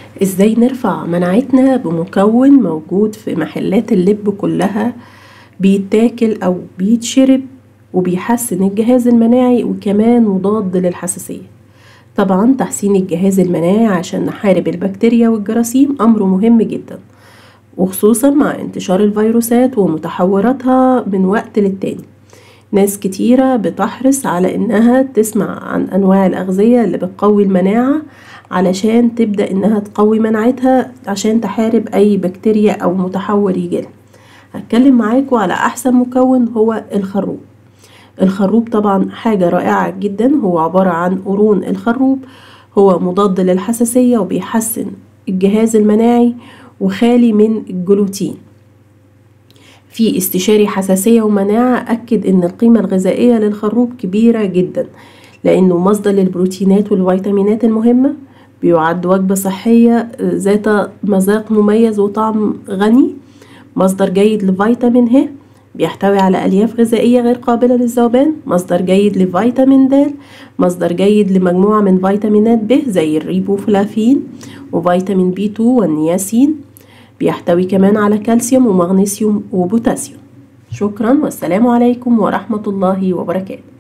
ازاي نرفع مناعتنا بمكون موجود في محلات اللب كلها بيتاكل او بيتشرب وبيحسن الجهاز المناعي وكمان مضاد للحساسية طبعا تحسين الجهاز المناعي عشان نحارب البكتيريا والجراثيم أمر مهم جدا وخصوصا مع انتشار الفيروسات ومتحوراتها من وقت للتاني ناس كتيرة بتحرص على إنها تسمع عن أنواع الأغذية اللي بتقوي المناعة علشان تبدأ إنها تقوي مناعتها عشان تحارب أي بكتيريا أو متحور يجيلها هتكلم معاكم على أحسن مكون هو الخروب الخروب طبعا حاجة رائعة جدا هو عبارة عن قرون الخروب هو مضاد للحساسية وبيحسن الجهاز المناعي وخالي من الجلوتين في استشاري حساسية ومناعة أكد إن القيمة الغذائية للخروب كبيرة جدا لأنه مصدر للبروتينات والفيتامينات المهمة بيعد وجبة صحية ذات مذاق مميز وطعم غني مصدر جيد لفيتامين ه بيحتوي على ألياف غذائية غير قابلة للذوبان مصدر جيد لفيتامين د مصدر جيد لمجموعة من فيتامينات ب زي الريبوفلافين وفيتامين بي 2 والنياسين بيحتوي كمان على كالسيوم ومغنيسيوم وبوتاسيوم شكرا والسلام عليكم ورحمة الله وبركاته